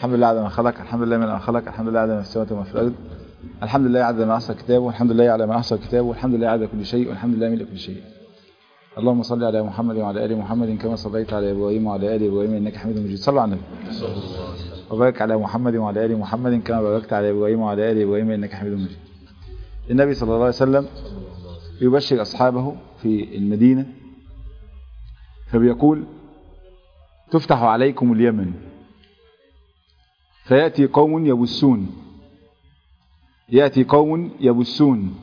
الحمد لله عدد ما خلق الحمد لله من ما خلق الحمد لله عدد ما في السماوات وما في الارض الحمد لله عدد ما احصى كتابه والحمد لله على ما احصى كتابه والحمد لله عدد كل شيء والحمد لله ملء كل شيء اللهم صل على محمد وعلى ال محمد كما صليت على ابراهيم وعلى ال ابراهيم انك حميد مجيد صلوا على النبي وبارك على محمد وعلى ال محمد كما باركت على ابراهيم وعلى ال ابراهيم انك حميد مجيد النبي صلى الله عليه وسلم يبشر اصحابه في المدينه فبيقول تفتح عليكم اليمن فيأتي قوم يبسون يأتي قوم يبسون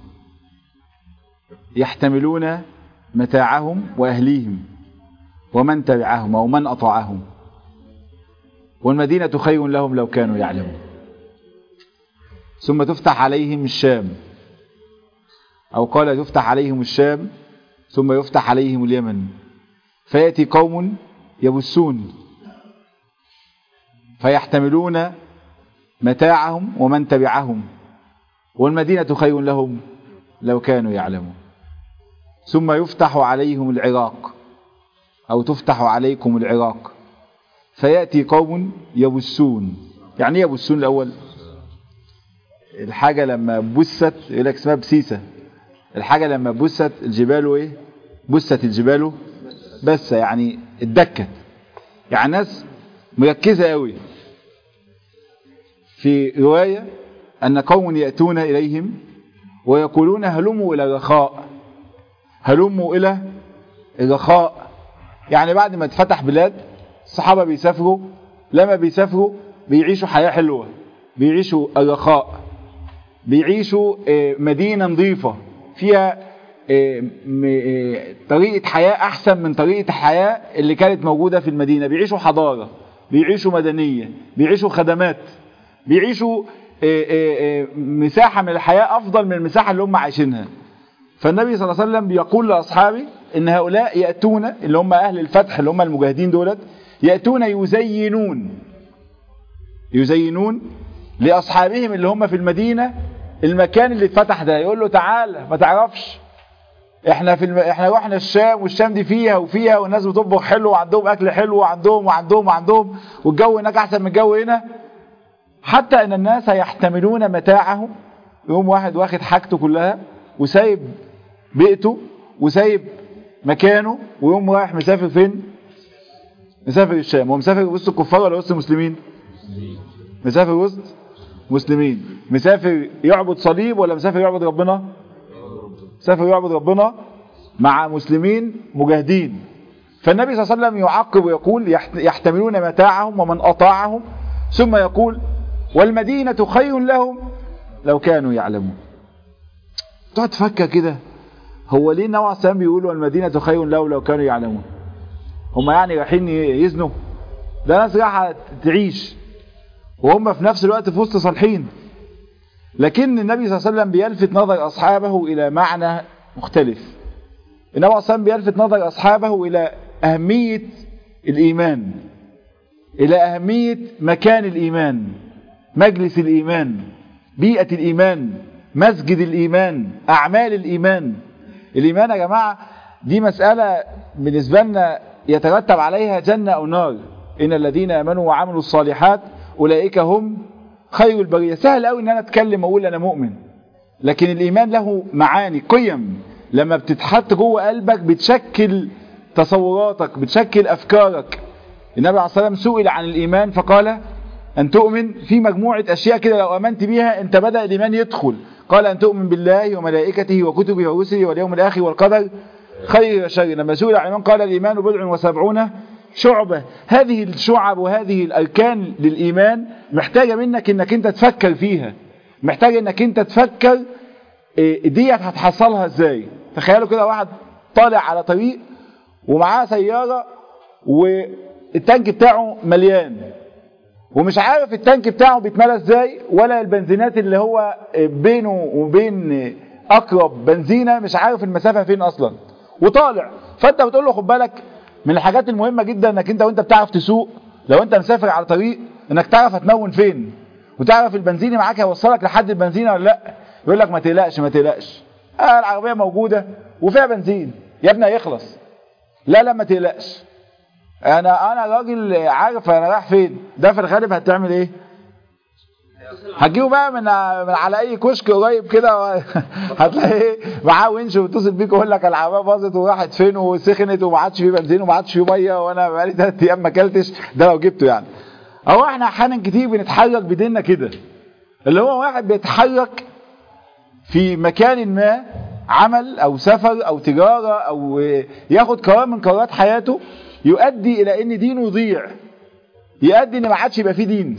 يحتملون متاعهم وأهليهم ومن تبعهم أو من أطاعهم والمدينة خير لهم لو كانوا يعلمون ثم تفتح عليهم الشام أو قال تفتح عليهم الشام ثم يفتح عليهم اليمن فيأتي قوم يبسون فيحتملون متاعهم ومن تبعهم والمدينة خير لهم لو كانوا يعلمون ثم يفتح عليهم العراق أو تفتح عليكم العراق فيأتي قوم يبسون يعني ايه يبسون الأول الحاجة لما بست يقول لك اسمها بسيسة الحاجة لما بست الجبال ايه بست الجبال بس يعني اتدكت يعني ناس مركزة قوي في رواية أن قوم يأتون إليهم ويقولون هلموا إلى الرخاء هلموا إلى الرخاء يعني بعد ما اتفتح بلاد الصحابة بيسافروا لما بيسافروا بيعيشوا حياة حلوة بيعيشوا الرخاء بيعيشوا مدينة نظيفة فيها طريقة حياة أحسن من طريقة الحياة اللي كانت موجودة في المدينة بيعيشوا حضارة بيعيشوا مدنية بيعيشوا خدمات بيعيشوا مساحة من الحياة أفضل من المساحة اللي هم عايشينها فالنبي صلى الله عليه وسلم بيقول لأصحابه إن هؤلاء يأتون اللي هم أهل الفتح اللي هم المجاهدين دولت يأتون يزينون يزينون لأصحابهم اللي هم في المدينة المكان اللي اتفتح ده يقول له تعالى ما تعرفش احنا في الم... احنا رحنا الشام والشام دي فيها وفيها والناس بتطبخ حلو وعندهم اكل حلو وعندهم وعندهم وعندهم والجو هناك احسن من الجو هنا حتى ان الناس يحتملون متاعهم يقوم واحد واخد حاجته كلها وسايب بيئته وسايب مكانه ويقوم رايح مسافر فين مسافر الشام هو مسافر وسط الكفار ولا وسط المسلمين مسافر وسط مسلمين مسافر يعبد صليب ولا مسافر يعبد ربنا مسافر يعبد ربنا مع مسلمين مجاهدين فالنبي صلى الله عليه وسلم يعقب ويقول يحتملون متاعهم ومن أطاعهم ثم يقول والمدينة خير لهم لو كانوا يعلمون تقعد تفكر كده هو ليه النبي عليه بيقولوا المدينة خير لهم لو كانوا يعلمون هم يعني رايحين يزنوا ده ناس رايحة تعيش وهم في نفس الوقت في وسط صالحين لكن النبي صلى الله عليه وسلم بيلفت نظر أصحابه إلى معنى مختلف النبي صلى الله عليه وسلم بيلفت نظر أصحابه إلى أهمية الإيمان إلى أهمية مكان الإيمان مجلس الإيمان بيئة الإيمان مسجد الإيمان أعمال الإيمان الإيمان يا جماعة دي مسألة بالنسبة لنا يترتب عليها جنة أو نار إن الذين آمنوا وعملوا الصالحات أولئك هم خير البرية سهل قوي ان انا اتكلم واقول انا مؤمن لكن الايمان له معاني قيم لما بتتحط جوه قلبك بتشكل تصوراتك بتشكل افكارك النبي عليه الصلاه والسلام سئل عن الايمان فقال ان تؤمن في مجموعه اشياء كده لو امنت بيها انت بدا الايمان يدخل قال ان تؤمن بالله وملائكته وكتبه ورسله واليوم الاخر والقدر خير وشر لما سئل عن الايمان قال الايمان بضع وسبعون شعبة هذه الشعب وهذه الأركان للإيمان محتاجة منك انك انت تفكر فيها محتاجة انك انت تفكر ديت هتحصلها ازاي تخيلوا كده واحد طالع على طريق ومعاه سيارة والتانك بتاعه مليان ومش عارف التانك بتاعه بيتملى ازاي ولا البنزينات اللي هو بينه وبين اقرب بنزينة مش عارف المسافة فين اصلا وطالع فانت بتقول له خد بالك من الحاجات المهمة جدا انك انت وانت بتعرف تسوق لو انت مسافر على طريق انك تعرف هتمون فين وتعرف البنزين معاك هيوصلك لحد البنزينة ولا لا يقول لك ما تقلقش ما تقلقش آه العربية موجودة وفيها بنزين يا ابني هيخلص لا لا ما تقلقش انا انا راجل عارف انا رايح فين ده في الغالب هتعمل ايه هتجيبه بقى من من على اي كشك قريب كده هتلاقيه معاه ونش ويتصل بيك ويقول لك العربيه باظت وراحت فين وسخنت وما عادش فيه بنزين وما عادش فيه ميه وانا بقالي ثلاث ايام ما اكلتش ده لو جبته يعني اهو احنا احيانا كتير بنتحرك بديننا كده اللي هو واحد بيتحرك في مكان ما عمل او سفر او تجاره او ياخد قرار من قرارات حياته يؤدي الى ان دينه يضيع يؤدي ان ما عادش يبقى فيه دين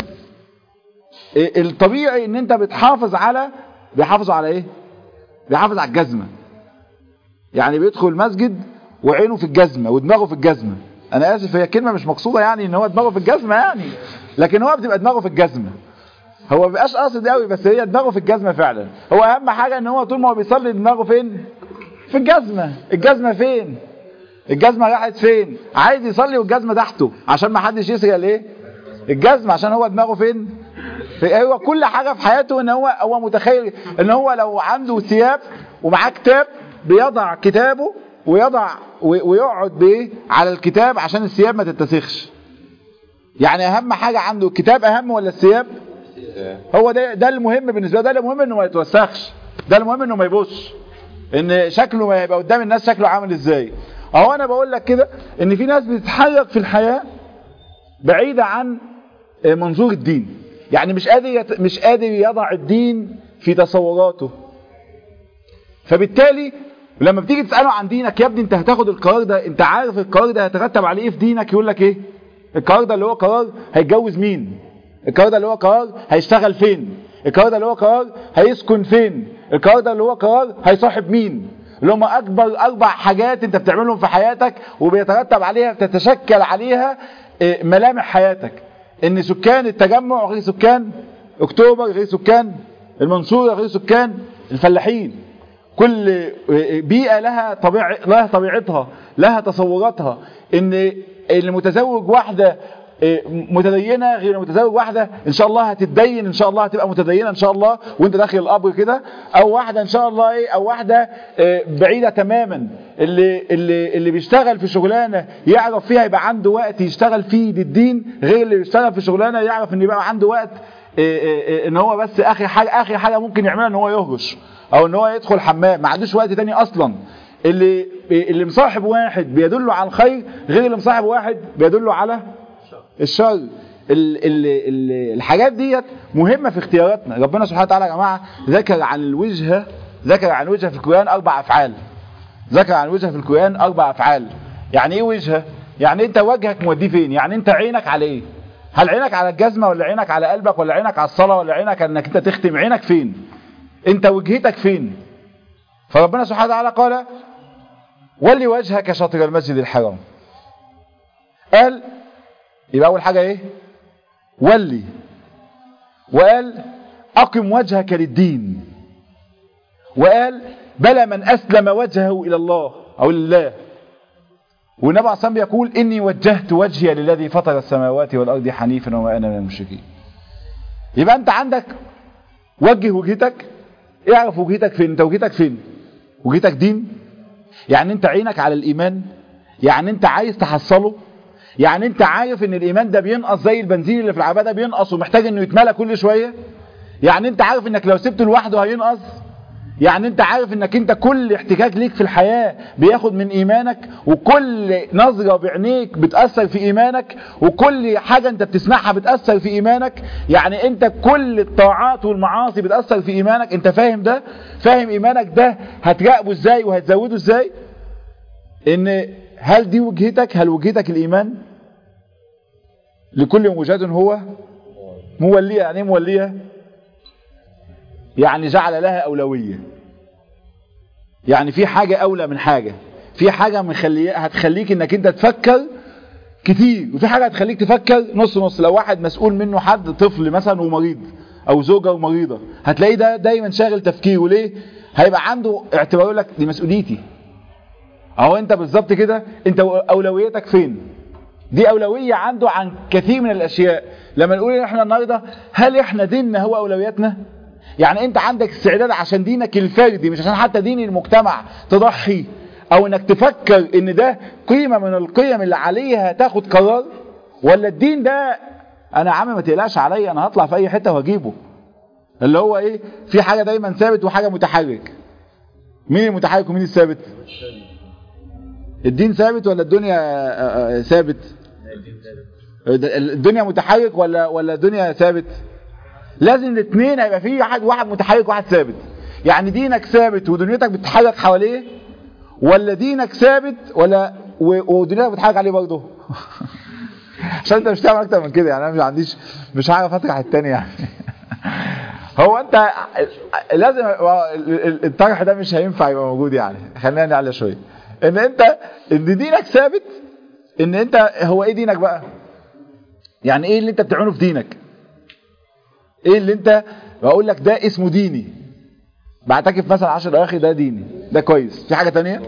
الطبيعي ان انت بتحافظ على بيحافظوا على ايه بيحافظ على الجزمه يعني بيدخل المسجد وعينه في الجزمه ودماغه في الجزمه انا اسف هي كلمه مش مقصوده يعني ان هو دماغه في الجزمه يعني لكن هو بتبقى دماغه في الجزمه هو ما بيبقاش قاصد قوي بس هي دماغه في الجزمه فعلا هو اهم حاجه ان هو طول ما هو بيصلي دماغه فين في الجزمه الجزمه فين الجزمه راحت فين عايز يصلي والجزمه تحته عشان ما حدش يسرق الايه الجزمه عشان هو دماغه فين في هو كل حاجه في حياته ان هو هو متخيل ان هو لو عنده ثياب ومعاه كتاب بيضع كتابه ويضع ويقعد بايه على الكتاب عشان الثياب ما تتسخش يعني اهم حاجه عنده الكتاب اهم ولا الثياب هو ده ده المهم بالنسبه له ده المهم انه ما يتوسخش ده المهم انه ما يبصش ان شكله ما يبقى قدام الناس شكله عامل ازاي اهو انا بقول لك كده ان في ناس بتتحرك في الحياه بعيده عن منظور الدين يعني مش قادر يت... مش قادر يضع الدين في تصوراته فبالتالي لما بتيجي تساله عن دينك يا ابني انت هتاخد القرار ده انت عارف القرار ده هيترتب عليه ايه في دينك يقول لك ايه القرار ده اللي هو قرار هيتجوز مين القرار ده اللي هو قرار هيشتغل فين القرار ده اللي هو قرار هيسكن فين القرار ده اللي هو قرار هيصاحب مين اللي هم اكبر اربع حاجات انت بتعملهم في حياتك وبيترتب عليها تتشكل عليها ملامح حياتك ان سكان التجمع غير سكان اكتوبر غير سكان المنصورة غير سكان الفلاحين كل بيئة لها طبيع لها طبيعتها لها تصوراتها ان المتزوج واحدة متدينة غير متزوج واحدة ان شاء الله هتتدين ان شاء الله هتبقى متدينة ان شاء الله وانت داخل القبر كده او واحدة ان شاء الله ايه او واحدة بعيدة تماما اللي, اللي, اللي بيشتغل في شغلانة يعرف فيها يبقى عنده وقت يشتغل فيه للدين غير اللي بيشتغل في شغلانة يعرف ان يبقى عنده وقت ان هو بس اخر حاجة اخر حاجة ممكن يعملها ان هو يهرش او ان هو يدخل حمام ما عندوش وقت تاني اصلا اللي اللي مصاحب واحد بيدله على الخير غير اللي مصاحب واحد بيدله على الشر ال ال ال الحاجات ديت مهمة في اختياراتنا ربنا سبحانه وتعالى يا جماعة ذكر عن الوجهة ذكر عن الوجهة في القرآن أربع أفعال ذكر عن الوجهة في القرآن أربع أفعال يعني إيه وجهة؟ يعني أنت وجهك موديه فين؟ يعني أنت عينك على إيه؟ هل عينك على الجزمة ولا عينك على قلبك ولا عينك على الصلاة ولا عينك انك انت تختم عينك فين انت وجهتك فين فربنا سبحانه وتعالى قال ولي وجهك شطر المسجد الحرام قال يبقى اول حاجة ايه ولي وقال اقم وجهك للدين وقال بلى من اسلم وجهه الى الله او لله والنبي عليه الصلاه يقول اني وجهت وجهي للذي فطر السماوات والارض حنيفا وما انا من المشركين يبقى انت عندك وجه وجهتك اعرف وجهتك فين انت وجهتك فين وجهتك دين يعني انت عينك على الايمان يعني انت عايز تحصله يعني انت عارف ان الايمان ده بينقص زي البنزين اللي في العربيه ده بينقص ومحتاج انه يتملى كل شويه يعني انت عارف انك لو سبته لوحده هينقص يعني انت عارف انك انت كل احتكاك ليك في الحياة بياخد من ايمانك وكل نظرة بعينيك بتأثر في ايمانك وكل حاجة انت بتسمعها بتأثر في ايمانك يعني انت كل الطاعات والمعاصي بتأثر في ايمانك انت فاهم ده فاهم ايمانك ده هتراقبه ازاي وهتزوده ازاي ان هل دي وجهتك هل وجهتك الايمان لكل وجهة هو مولية يعني ايه مولية يعني جعل لها أولوية يعني في حاجة أولى من حاجة في حاجة مخلي هتخليك انك انت تفكر كتير وفي حاجة هتخليك تفكر نص نص لو واحد مسؤول منه حد طفل مثلا ومريض او زوجة ومريضة هتلاقيه ده دايما شاغل تفكيره ليه هيبقى عنده اعتبار يقول لك دي مسؤوليتي اهو انت بالظبط كده انت اولويتك فين دي اولوية عنده عن كثير من الاشياء لما نقول احنا النهاردة هل احنا ديننا هو اولوياتنا يعني انت عندك استعداد عشان دينك الفردي مش عشان حتى دين المجتمع تضحي او انك تفكر ان ده قيمة من القيم اللي عليها تاخد قرار ولا الدين ده انا يا عم ما تقلقش عليا انا هطلع في اي حتة واجيبه اللي هو ايه في حاجة دايما ثابت وحاجة متحرك مين المتحرك ومين الثابت الدين ثابت ولا الدنيا آه، آه، ثابت الدنيا متحرك ولا ولا الدنيا ثابت لازم الاثنين هيبقى فيه واحد واحد متحرك وواحد ثابت يعني دينك ثابت ودنيتك بتتحرك حواليه ولا دينك ثابت ولا و- ودنيتك بتتحرك عليه برضه عشان انت مش تعمل اكتر من كده يعني انا مش عنديش مش عارف اطرح التاني يعني هو انت لازم ال- ال- الطرح ده مش هينفع يبقى موجود يعني خلينا نعلى شويه ان انت ان دينك ثابت ان انت هو ايه دينك بقى يعني ايه اللي انت بتعمله في دينك ايه اللي انت بقول لك ده اسمه ديني بعتكف مثلا 10 اواخر ده ديني ده كويس في حاجه تانية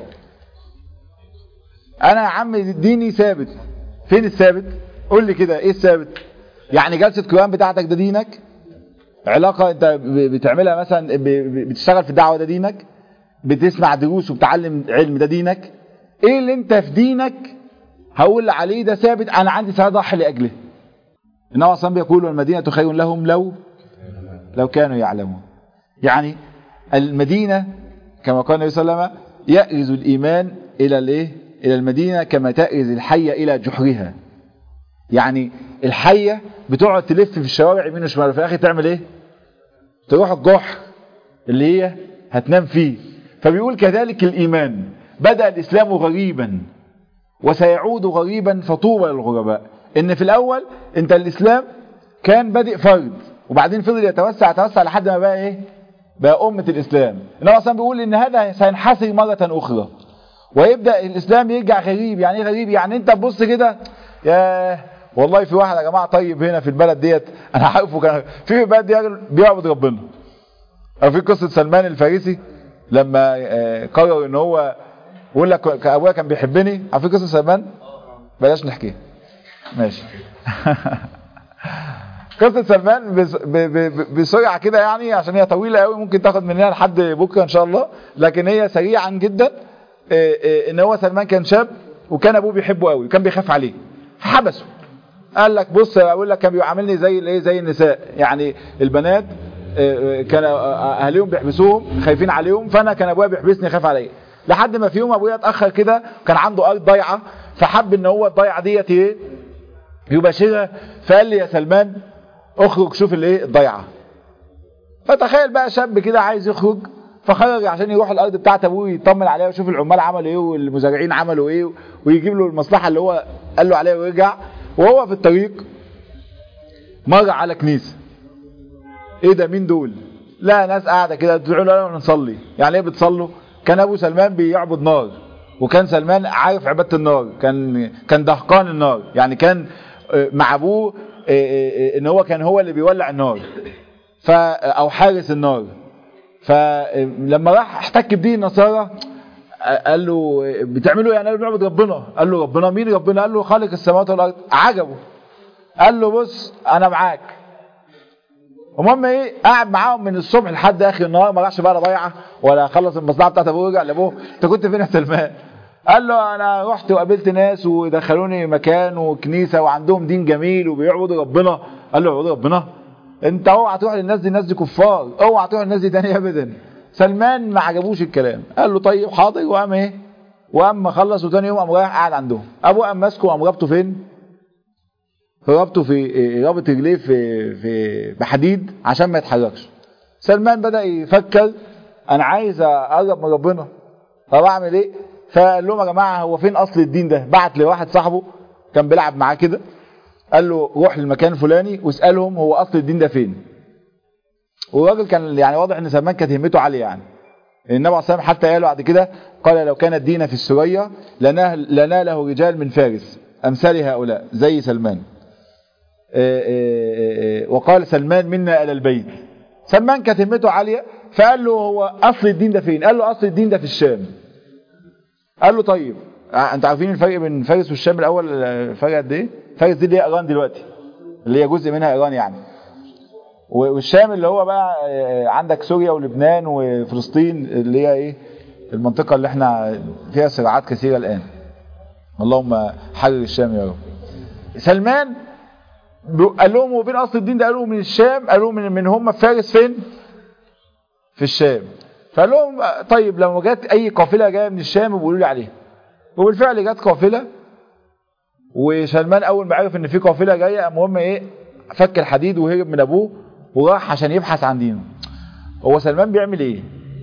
انا يا عم ديني ثابت فين الثابت قول لي كده ايه الثابت يعني جلسه قران بتاعتك ده دينك علاقه انت ب- بتعملها مثلا ب- ب- بتشتغل في الدعوه ده دينك بتسمع دروس وبتعلم علم ده دينك ايه اللي انت في دينك هقول عليه ده ثابت انا عندي سأضحي لاجله النبي اصلا بيقول والمدينه خير لهم لو لو كانوا يعلمون يعني المدينه كما قال النبي صلى الله عليه وسلم يأرز الايمان الى الايه الى المدينه كما تأرز الحيه الى جحرها يعني الحيه بتقعد تلف في الشوارع يمين وشمال وفي الاخر تعمل ايه تروح الجحر اللي هي هتنام فيه فبيقول كذلك الايمان بدأ الاسلام غريبا وسيعود غريبا فطوبى للغرباء ان في الاول انت الاسلام كان بادئ فرد وبعدين فضل يتوسع يتوسع لحد ما بقى ايه بقى امه الاسلام النبي اصلا بيقول ان هذا سينحسر مره اخرى ويبدا الاسلام يرجع غريب يعني ايه غريب يعني انت تبص كده يا والله في واحد يا جماعه طيب هنا في البلد ديت انا عارفه كان في البلد دي راجل بيعبد ربنا او في قصه سلمان الفارسي لما آه، قرر ان هو يقول لك ابويا كان بيحبني عارفين قصه سلمان بلاش نحكيها ماشي قصه سلمان بس- ب- ب- بسرعه كده يعني عشان هي طويله قوي ممكن تاخد مننا لحد بكره ان شاء الله لكن هي سريعا جدا آه، آه، ان هو سلمان كان شاب وكان ابوه بيحبه قوي وكان بيخاف عليه فحبسه قال لك بص اقول لك كان بيعاملني زي الايه زي النساء يعني البنات آه، آه، كان آه، اهاليهم بيحبسوهم خايفين عليهم فانا كان ابويا بيحبسني خايف عليا لحد ما في يوم ابويا اتاخر كده كان عنده ارض ضايعه فحب ان هو الضايعه ديت ايه يباشرها فقال لي يا سلمان اخرج شوف الايه الضيعه فتخيل بقى شاب كده عايز يخرج فخرج عشان يروح الارض بتاعت ابوه يطمن عليها ويشوف العمال عملوا ايه والمزارعين عملوا ايه ويجيب له المصلحه اللي هو قال له عليها ويرجع وهو في الطريق مر على كنيسه ايه ده مين دول لا ناس قاعده كده تدعوا له نصلي يعني ايه بتصلوا كان ابو سلمان بيعبد نار وكان سلمان عارف عباده النار كان كان دهقان النار يعني كان آه، مع ابوه آه، آه، آه، ان هو كان هو اللي بيولع النار ف او حارس النار فلما راح احتك بدين النصارى قال له بتعملوا ايه؟ يعني قال له بنعبد ربنا قال له ربنا مين ربنا قال له خالق السماوات والارض عجبه قال له بص انا معاك المهم ايه قاعد معاهم من الصبح لحد اخر النهار ما راحش بقى لا ضيعه ولا خلص المصلحه بتاعت ابوه ورجع لابوه انت كنت فين يا سلمان قال له انا رحت وقابلت ناس ودخلوني مكان وكنيسه وعندهم دين جميل وبيعبدوا ربنا قال له يعبدوا ربنا انت اوعى تروح للناس دي الناس دي كفار اوعى تروح للناس دي تاني ابدا سلمان ما عجبوش الكلام قال له طيب حاضر وقام ايه وقام خلص وتاني يوم قام رايح قاعد عندهم ابوه قام ماسكه وقام رابطه فين ربطه في رابط رجليه في في بحديد عشان ما يتحركش سلمان بدا يفكر انا عايز اقرب من ربنا طب اعمل ايه فقال لهم يا جماعه هو فين اصل الدين ده بعت لواحد صاحبه كان بيلعب معاه كده قال له روح للمكان الفلاني واسالهم هو اصل الدين ده فين والراجل كان يعني واضح ان سلمان كانت همته عاليه يعني النبي عليه الصلاه والسلام حتى قال بعد كده قال لو كان الدين في السريه لنال- لناله رجال من فارس امثال هؤلاء زي سلمان آه، آه، آه، وقال سلمان منا الى البيت سلمان كانت همته عاليه فقال له هو اصل الدين ده فين قال له اصل الدين ده في الشام قال له طيب ع- انت عارفين الفرق بين فارس والشام الاول آه، فرق قد ايه فارس دي اللي هي ايران دلوقتي اللي هي جزء منها ايران يعني و- والشام اللي هو بقى آه، عندك سوريا ولبنان وفلسطين اللي هي ايه المنطقة اللي احنا فيها صراعات كثيرة الآن اللهم حرر الشام يا رب سلمان قال لهم وبين أصل الدين ده قالوا من الشام قالوا من, من هم في فارس فين في الشام فقال لهم طيب لو جت أي قافلة جاية من الشام بيقولوا لي عليها وبالفعل جت قافلة وسلمان أول ما عرف إن في قافلة جاية المهم إيه فك الحديد وهرب من أبوه وراح عشان يبحث عن دينه هو سلمان بيعمل إيه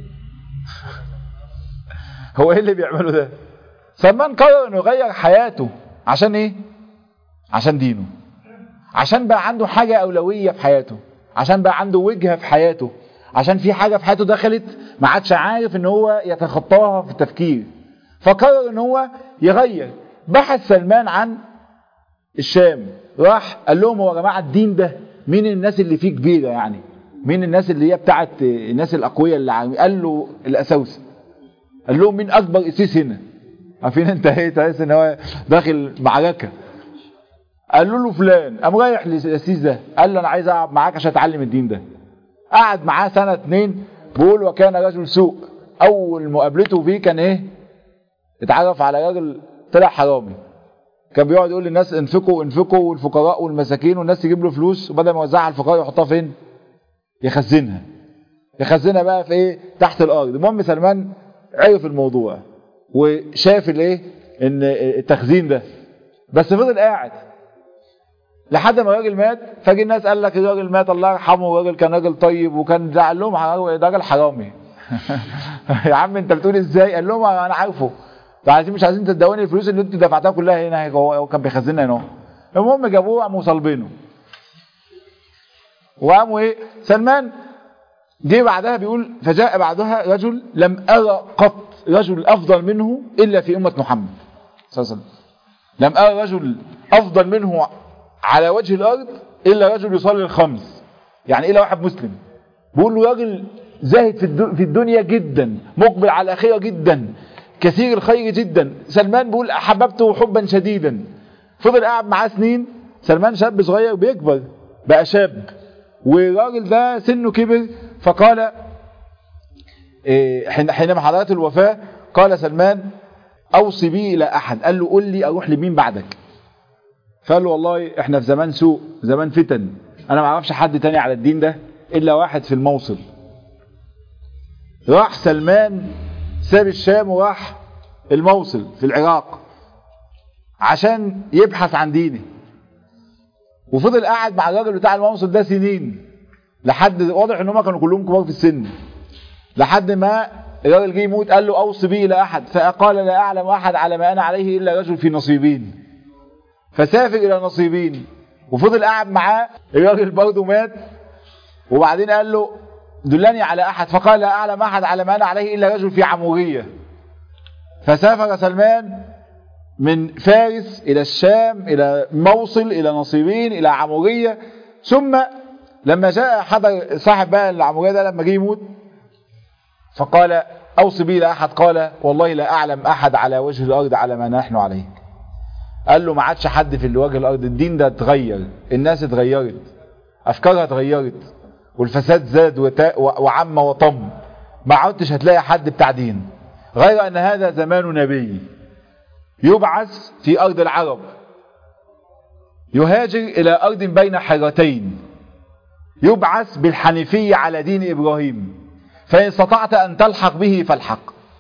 هو ايه اللي بيعمله ده سلمان قرر انه يغير حياته عشان ايه عشان دينه عشان بقى عنده حاجة اولوية في حياته عشان بقى عنده وجهة في حياته عشان في حاجة في حياته دخلت ما عادش عارف ان هو يتخطاها في التفكير فقرر ان هو يغير بحث سلمان عن الشام راح قال لهم هو يا جماعة الدين ده مين الناس اللي فيه كبيرة يعني مين الناس اللي هي بتاعت الناس الأقوياء اللي عارفين قال له الأساوسة قال لهم مين اكبر قسيس هنا عارفين انت ايه تحس ان هو داخل معركه قالوا له فلان قام رايح للقسيس ده قال له انا عايز اقعد معاك عشان اتعلم الدين ده قعد معاه سنه اتنين بيقول وكان رجل سوء اول مقابلته فيه كان ايه اتعرف على راجل طلع حرامي كان بيقعد يقول للناس انفقوا انفقوا والفقراء والمساكين والناس تجيب له فلوس وبدل ما يوزعها على الفقراء يحطها فين يخزنها يخزنها بقى في ايه تحت الارض المهم سلمان عرف الموضوع وشاف الايه ان التخزين ده بس فضل قاعد لحد ما الراجل مات فجي الناس قال لك الراجل مات الله يرحمه الراجل كان راجل طيب وكان زعل لهم ده راجل حرامي يا عم انت بتقول ازاي قال لهم انا عارفه عايزين مش عايزين تدوني الفلوس اللي انتوا دفعتها كلها هنا هو كان بيخزنها هنا المهم جابوه قاموا صلبينه وقاموا ايه سلمان جه بعدها بيقول فجاء بعدها رجل لم أرى قط رجل أفضل منه إلا في أمة محمد صلى الله عليه وسلم لم أرى رجل أفضل منه على وجه الأرض إلا رجل يصلي الخمس يعني إلا واحد مسلم بيقول له راجل زاهد في الدنيا جدا مقبل على الآخرة جدا كثير الخير جدا سلمان بيقول أحببته حبا شديدا فضل قاعد معاه سنين سلمان شاب صغير بيكبر بقى شاب والراجل ده سنه كبر فقال حينما حضرت الوفاة قال سلمان أوصي بي إلى أحد قال له قل لي أروح لمين بعدك فقال له والله احنا في زمان سوء زمان فتن أنا ما اعرفش حد تاني على الدين ده إلا واحد في الموصل راح سلمان ساب الشام وراح الموصل في العراق عشان يبحث عن دينه وفضل قاعد مع الراجل بتاع الموصل ده سنين لحد واضح ان هم كانوا كلهم كبار في السن لحد ما الراجل جه يموت قال له اوصي بي الى احد فقال لا اعلم احد على ما انا عليه الا رجل في نصيبين فسافر الى نصيبين وفضل قاعد معاه الراجل برضه مات وبعدين قال له دلني على احد فقال لا اعلم احد على ما انا عليه الا رجل في عموريه فسافر سلمان من فارس الى الشام الى موصل الى نصيبين الى عموريه ثم لما جاء حضر صاحب بقى العمورية ده لما جه يموت فقال أوصي بي لأحد قال والله لا أعلم أحد على وجه الأرض على ما نحن عليه قال له ما عادش حد في وجه الأرض الدين ده اتغير الناس اتغيرت أفكارها اتغيرت والفساد زاد وعم وطم ما عدتش هتلاقي حد بتاع دين غير أن هذا زمان نبي يبعث في أرض العرب يهاجر إلى أرض بين حيرتين يبعث بالحنيفية على دين إبراهيم فإن استطعت أن تلحق به فالحق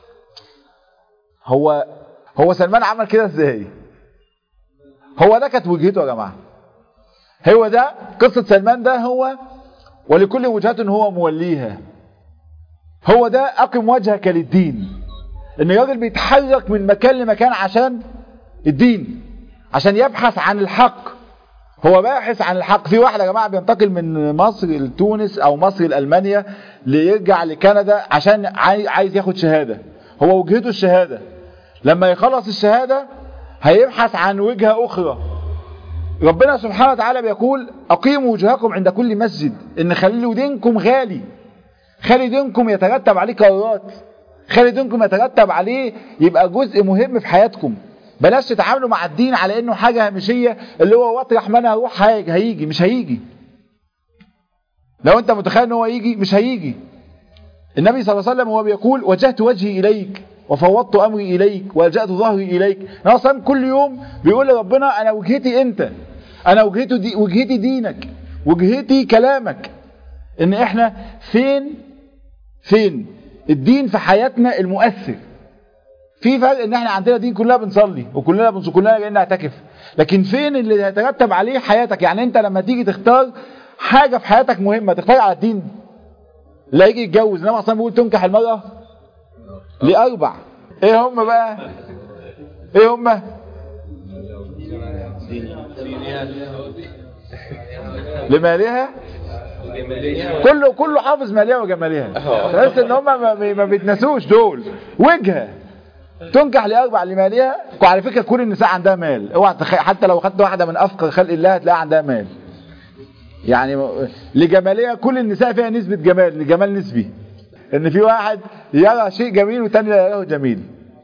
هو هو سلمان عمل كده ازاي هو ده كانت وجهته يا جماعة هو ده قصة سلمان ده هو ولكل وجهة هو موليها هو ده أقم وجهك للدين ان الراجل بيتحرك من مكان لمكان عشان الدين عشان يبحث عن الحق هو باحث عن الحق في واحد يا جماعه بينتقل من مصر لتونس او مصر لالمانيا ليرجع لكندا عشان عايز ياخد شهاده هو وجهته الشهاده لما يخلص الشهاده هيبحث عن وجهه اخرى ربنا سبحانه وتعالى بيقول اقيموا وجهكم عند كل مسجد ان خلوا دينكم غالي خلي دينكم يترتب عليه قرارات خلي دينكم يترتب عليه يبقى جزء مهم في حياتكم بلاش تتعاملوا مع الدين على انه حاجة هامشية اللي هو واطرح ما انا هروح هيجي مش هيجي لو انت متخيل ان هو يجي مش هيجي النبي صلى الله عليه وسلم وهو بيقول وجهت وجهي إليك وفوضت أمري إليك والجأت ظهري إليك النبي صلى كل يوم بيقول لربنا أنا وجهتي أنت أنا وجهتي, دي وجهتي دينك وجهتي كلامك إن إحنا فين فين الدين في حياتنا المؤثر في فرق ان احنا عندنا دين كلنا بنصلي وكلنا بنصلي كلنا جايين نعتكف لكن فين اللي هيترتب عليه حياتك يعني انت لما تيجي تختار حاجة في حياتك مهمة تختار على الدين لا يجي يتجوز انما اصلا بيقول تنكح المرأة لأربع ايه هم بقى ايه هم لمالها كله كله حافظ مالها وجمالها بس ان هم ما, ما بيتنسوش دول وجهه تنكح لاربع لمالها وعلى فكره كل النساء عندها مال اوعى تخ... حتى لو خدت واحده من افقر خلق الله هتلاقيها عندها مال يعني لجمالها كل النساء فيها نسبه جمال جمال نسبي ان في واحد يرى شيء جميل والتاني لا يراه جميل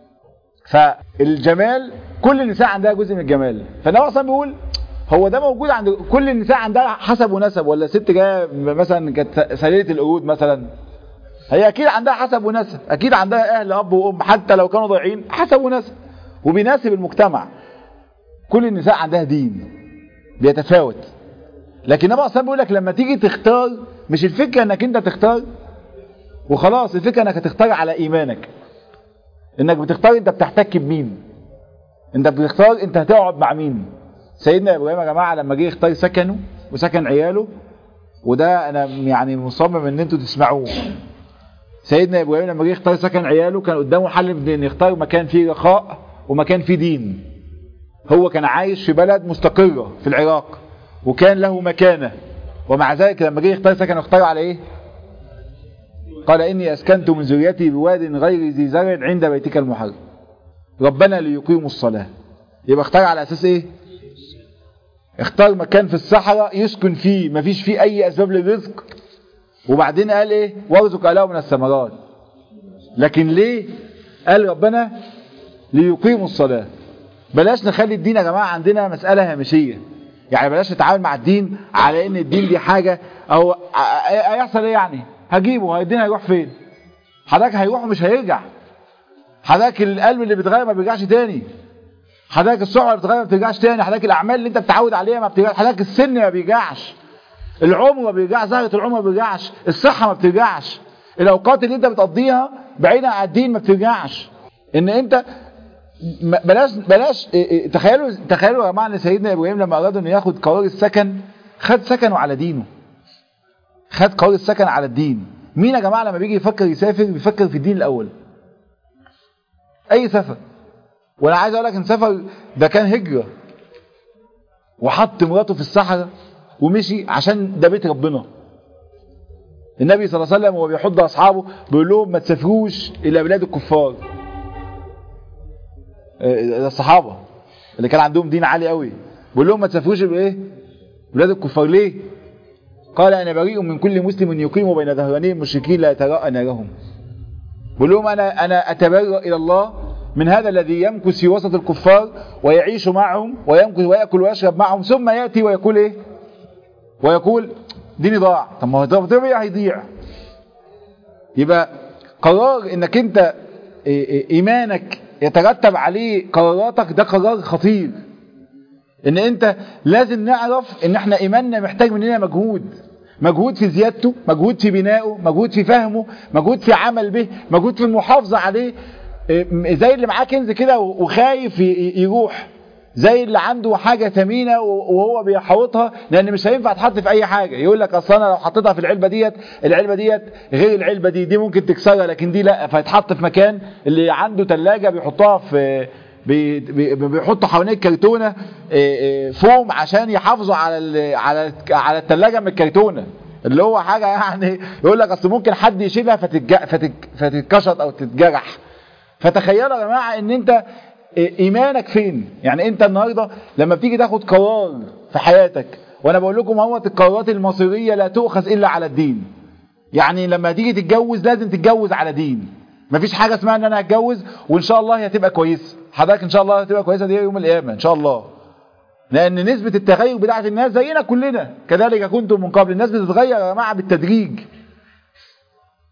فالجمال كل النساء عندها جزء من الجمال فالنبي اصلا بيقول هو ده موجود عند كل النساء عندها حسب ونسب ولا ست جايه مثلا كانت سليله القرود مثلا هي اكيد عندها حسب ونسب اكيد عندها اهل اب وام حتى لو كانوا ضايعين حسب ونسب وبيناسب المجتمع كل النساء عندها دين بيتفاوت لكن النبي اصلا بيقول لك لما تيجي تختار مش الفكره انك انت تختار وخلاص الفكره انك هتختار على ايمانك انك بتختار انت بتحتك بمين انت بتختار انت هتقعد مع مين سيدنا ابراهيم يا جماعه لما جه يختار سكنه وسكن عياله وده انا يعني مصمم ان انتوا تسمعوه سيدنا ابراهيم لما جه يختار سكن عياله كان قدامه حل من يختار مكان فيه رخاء ومكان فيه دين هو كان عايش في بلد مستقره في العراق وكان له مكانه ومع ذلك لما جه يختار سكن اختار على ايه قال اني اسكنت من ذريتي بواد غير ذي زرع عند بيتك المحرم ربنا ليقيموا الصلاه يبقى اختار على اساس ايه اختار مكان في الصحراء يسكن فيه مفيش فيه اي اسباب للرزق وبعدين قال ايه وارزق اهله من الثمرات لكن ليه قال ربنا ليقيموا الصلاة بلاش نخلي الدين يا جماعة عندنا مسألة هامشية يعني بلاش نتعامل مع الدين على ان الدين دي حاجة او هيحصل ايه يعني هجيبه الدين هيروح فين حضرتك هيروح ومش هيرجع حضرتك القلب اللي بيتغير ما بيرجعش تاني حضرتك السرعه اللي بتتغير ما بترجعش تاني حضرتك الاعمال اللي انت بتعود عليها ما بترجعش حضرتك السن ما بيرجعش العمر ما بيرجعش زهره العمر ما بيرجعش الصحه ما بترجعش الاوقات اللي انت بتقضيها بعيدا عن الدين ما بترجعش ان انت بلاش بلاش تخيلوا تخيلوا يا جماعه ان سيدنا ابراهيم لما اراد انه ياخد قرار السكن خد سكنه على دينه خد قرار السكن على الدين مين يا جماعه لما بيجي يفكر يسافر بيفكر في الدين الاول اي سفر وانا عايز اقول لك ان سفر ده كان هجره وحط مراته في الصحراء ومشي عشان ده بيت ربنا النبي صلى الله عليه وسلم وهو بيحض اصحابه بيقول لهم ما تسافروش الى بلاد الكفار الصحابه اللي كان عندهم دين عالي قوي بيقول لهم ما تسافروش بايه بلاد الكفار ليه قال انا بريء من كل مسلم يقيم بين ظهراني المشركين لا يتراءى نارهم بيقول لهم انا انا اتبرأ الى الله من هذا الذي يمكث في وسط الكفار ويعيش معهم ويمكث ويأكل ويشرب معهم ثم يأتي ويقول ايه ويقول ديني ضاع طب ما هو طبيعي هيضيع يبقى قرار انك انت ايمانك يترتب عليه قراراتك ده قرار خطير ان انت لازم نعرف ان احنا ايماننا محتاج مننا مجهود مجهود في زيادته مجهود في بنائه مجهود في فهمه مجهود في عمل به مجهود في المحافظة عليه زي اللي معاه كنز كده وخايف يروح زي اللي عنده حاجة ثمينة وهو بيحوطها لان مش هينفع تحط في اي حاجة يقول لك اصل انا لو حطيتها في العلبة ديت العلبة ديت غير العلبة دي دي ممكن تكسرها لكن دي لا فيتحط في مكان اللي عنده ثلاجة بيحطها في بي بيحطوا حوالين الكرتونة فوم عشان يحافظوا على على على الثلاجة من الكرتونة اللي هو حاجة يعني يقول لك اصل ممكن حد يشيلها فتتج... فتتكشط او تتجرح فتخيلوا يا جماعة ان انت ايمانك فين يعني انت النهاردة لما بتيجي تاخد قرار في حياتك وانا بقول لكم اهوت القرارات المصيرية لا تؤخذ الا على الدين يعني لما تيجي تتجوز لازم تتجوز على دين مفيش حاجة اسمها ان انا هتجوز وان شاء الله هي هتبقى كويسة حضرتك ان شاء الله هتبقى كويسة دي يوم القيامة ان شاء الله لان نسبة التغير بتاعت الناس زينا كلنا كذلك كنتم من قبل الناس بتتغير يا جماعة بالتدريج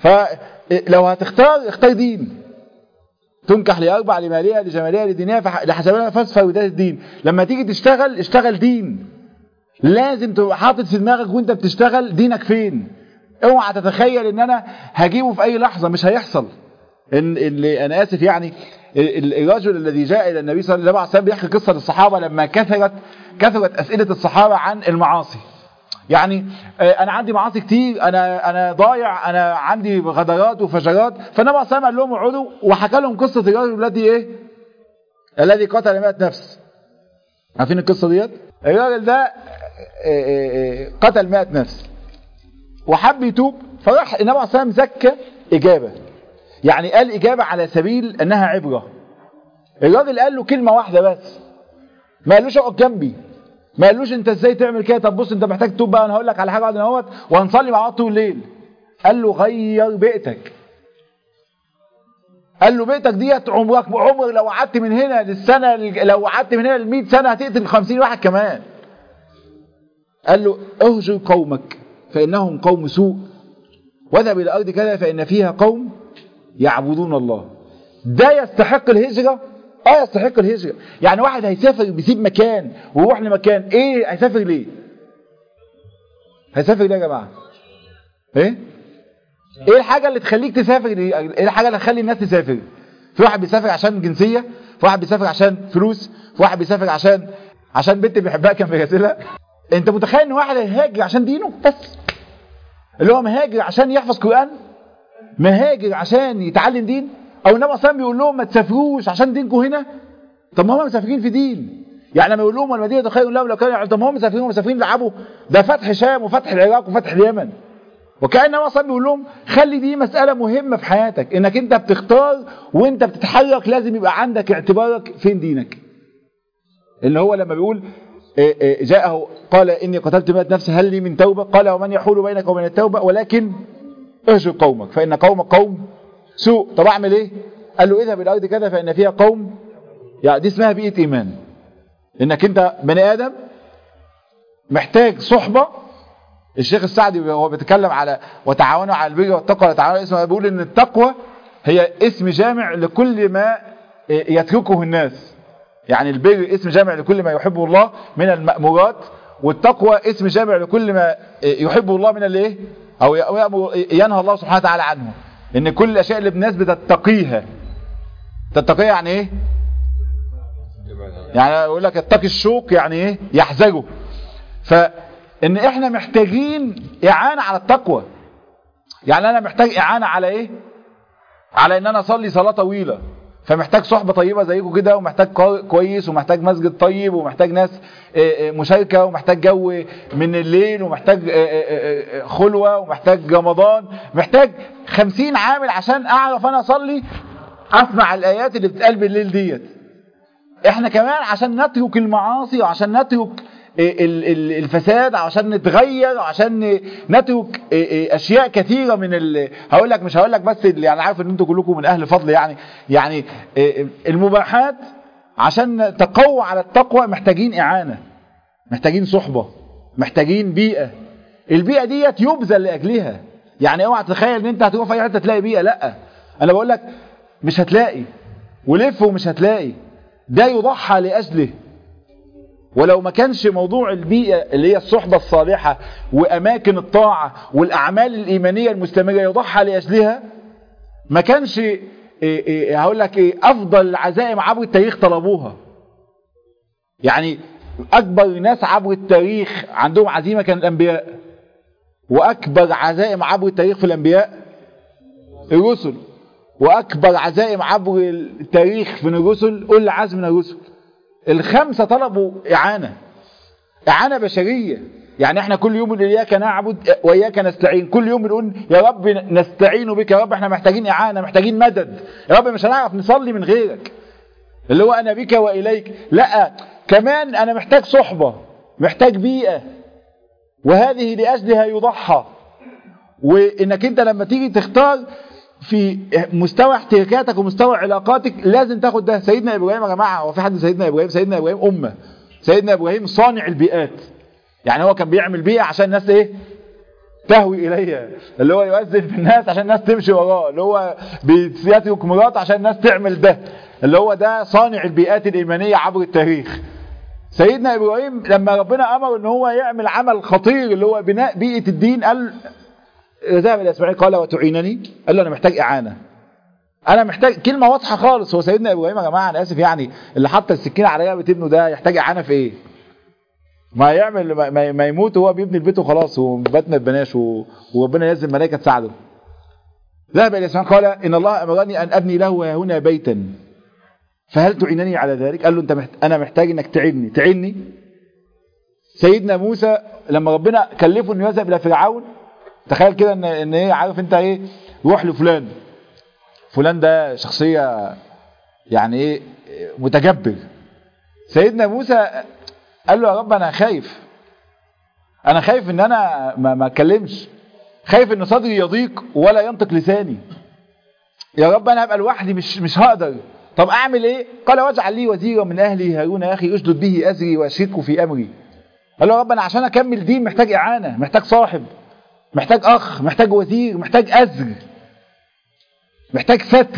فلو هتختار اختار دين تنكح لأربع لمالية لجمالية لدينية فح- لحسبها فاسفة وذات الدين لما تيجي تشتغل اشتغل دين لازم تبقى حاطط في دماغك وانت بتشتغل دينك فين اوعى تتخيل ان انا هجيبه في اي لحظة مش هيحصل ان اللي انا اسف يعني ال- ال- الرجل الذي جاء الى النبي صلى الله عليه وسلم بيحكي قصة الصحابة لما كثرت كثرت اسئلة الصحابة عن المعاصي يعني آه، انا عندي معاصي كتير انا انا ضايع انا عندي غدرات وفجرات فالنبي صلى الله عليه وسلم قال لهم اقعدوا وحكى لهم قصه الرجل الذي ايه الذي قتل 100 نفس عارفين القصه ديت الراجل ده آه، آه، آه، قتل 100 نفس وحب يتوب فراح النبي عليه الصلاه والسلام زكى اجابه يعني قال اجابه على سبيل انها عبره الراجل قال له كلمه واحده بس ما قالوش اقعد جنبي ما قالوش انت ازاي تعمل كده طب بص انت محتاج تتوب بقى انا هقول لك على حاجه بعد اهوت وهنصلي مع بعض طول الليل قال له غير بيئتك قال له بيئتك ديت عمرك عمر لو قعدت من هنا للسنه لو قعدت من هنا ل 100 سنه هتقتل 50 واحد كمان قال له اهجر قومك فانهم قوم سوء واذهب الى ارض كذا فان فيها قوم يعبدون الله ده يستحق الهجره اه يستحق الهجره يعني واحد هيسافر بيسيب مكان ويروح لمكان ايه هيسافر ليه هيسافر ليه يا جماعه ايه ايه الحاجه اللي تخليك تسافر ليه ايه الحاجه اللي تخلي الناس تسافر في واحد بيسافر عشان جنسيه في واحد بيسافر عشان فلوس في واحد بيسافر عشان عشان بنت بيحبها كان بيغسلها انت متخيل ان واحد هيهاجر عشان دينه بس اللي هو مهاجر عشان يحفظ قران مهاجر عشان يتعلم دين او النبي اصلا بيقول لهم ما تسافروش عشان دينكم هنا طب ما هم مسافرين في دين يعني لما يقول لهم المدينه خير لهم لو كانوا طب ما هم مسافرين ومسافرين يلعبوا ده فتح شام وفتح العراق وفتح اليمن وكان النبي اصلا بيقول لهم خلي دي مساله مهمه في حياتك انك انت بتختار وانت بتتحرك لازم يبقى عندك اعتبارك فين دينك اللي هو لما بيقول إيه إيه جاءه قال اني قتلت مئة نفس هل لي من توبه قال ومن يحول بينك وبين التوبه ولكن اهجر قومك فان قومك قوم سوء طب اعمل ايه قال له اذهب الى الارض كذا فان فيها قوم يعني دي اسمها بيئه ايمان انك انت بني ادم محتاج صحبه الشيخ السعدي وهو بيتكلم على وتعاونوا على البر والتقوى وتعاونوا اسمه بيقول ان التقوى هي اسم جامع لكل ما يتركه الناس يعني البر اسم جامع لكل ما يحبه الله من المأمورات والتقوى اسم جامع لكل ما يحبه الله من الايه او ينهى الله سبحانه وتعالى عنه ان كل الاشياء اللي الناس بتتقيها تتقيها يعني ايه يعني يقول لك اتقي الشوق يعني ايه يحزجه فان احنا محتاجين اعانة على التقوى يعني انا محتاج اعانة على ايه على ان انا اصلي صلاة طويلة فمحتاج صحبة طيبة زيكم كده ومحتاج كويس ومحتاج مسجد طيب ومحتاج ناس مشاركة ومحتاج جو من الليل ومحتاج خلوة ومحتاج رمضان محتاج خمسين عامل عشان اعرف انا اصلي اسمع الايات اللي بتتقال بالليل ديت احنا كمان عشان نترك المعاصي وعشان نترك الفساد عشان نتغير عشان نترك اشياء كثيرة من ال... هقول لك مش هقول لك بس اللي يعني عارف ان انتوا كلكم من اهل فضل يعني يعني المباحات عشان تقوى على التقوى محتاجين اعانة محتاجين صحبة محتاجين بيئة البيئة ديت يبذل لاجلها يعني اوعى تتخيل ان انت هتروح في اي حته تلاقي بيئة لا انا بقول لك مش هتلاقي ولف ومش هتلاقي ده يضحى لاجله ولو ما كانش موضوع البيئة اللي هي الصحبة الصالحة وأماكن الطاعة والأعمال الإيمانية المستمرة يضحى لأجلها ما كانش إيه إيه هقول لك إيه أفضل العزائم عبر التاريخ طلبوها يعني أكبر ناس عبر التاريخ عندهم عزيمة كان الأنبياء وأكبر عزائم عبر التاريخ في الأنبياء الرسل وأكبر عزائم عبر التاريخ في الرسل أولي العزم من الرسل الخمسة طلبوا إعانة إعانة بشرية يعني احنا كل يوم نقول إياك نعبد وإياك نستعين كل يوم بنقول يا رب نستعين بك يا رب احنا محتاجين إعانة محتاجين مدد يا رب مش هنعرف نصلي من غيرك اللي هو أنا بك وإليك لا كمان أنا محتاج صحبة محتاج بيئة وهذه لأجلها يضحى وإنك أنت لما تيجي تختار في مستوى احتياجاتك ومستوى علاقاتك لازم تاخد ده سيدنا ابراهيم يا جماعه هو في حد سيدنا ابراهيم سيدنا ابراهيم امه سيدنا ابراهيم صانع البيئات يعني هو كان بيعمل بيئه عشان الناس ايه تهوي الي اللي هو يؤذن في الناس عشان الناس تمشي وراه اللي هو بيترك مراته عشان الناس تعمل ده اللي هو ده صانع البيئات الايمانيه عبر التاريخ سيدنا ابراهيم لما ربنا امر ان هو يعمل عمل خطير اللي هو بناء بيئه الدين قال ذهب الى اسماعيل قال وتعينني قال له انا محتاج اعانه انا محتاج كلمه واضحه خالص هو سيدنا ابراهيم يا جماعه انا اسف يعني اللي حط السكينه على رقبه ابنه ده يحتاج اعانه في ايه ما يعمل ما, ما يموت وهو بيبني البيت وخلاص وبات ما اتبناش وربنا ينزل ملائكه تساعده ذهب الى اسماعيل قال ان الله امرني ان ابني له هنا بيتا فهل تعينني على ذلك قال له انت محت... انا محتاج انك تعيني تعيني سيدنا موسى لما ربنا كلفه انه يذهب الى فرعون تخيل كده ان ان ايه عارف انت ايه روح لفلان فلان ده شخصيه يعني ايه متجبر سيدنا موسى قال له يا رب انا خايف انا خايف ان انا ما ما اتكلمش خايف ان صدري يضيق ولا ينطق لساني يا رب انا هبقى لوحدي مش مش هقدر طب اعمل ايه قال واجعل لي وزيرا من اهلي هارون اخي اشدد به ازري واشركه في امري قال له يا رب انا عشان اكمل دين محتاج اعانه محتاج صاحب محتاج اخ محتاج وزير محتاج ازر محتاج ستر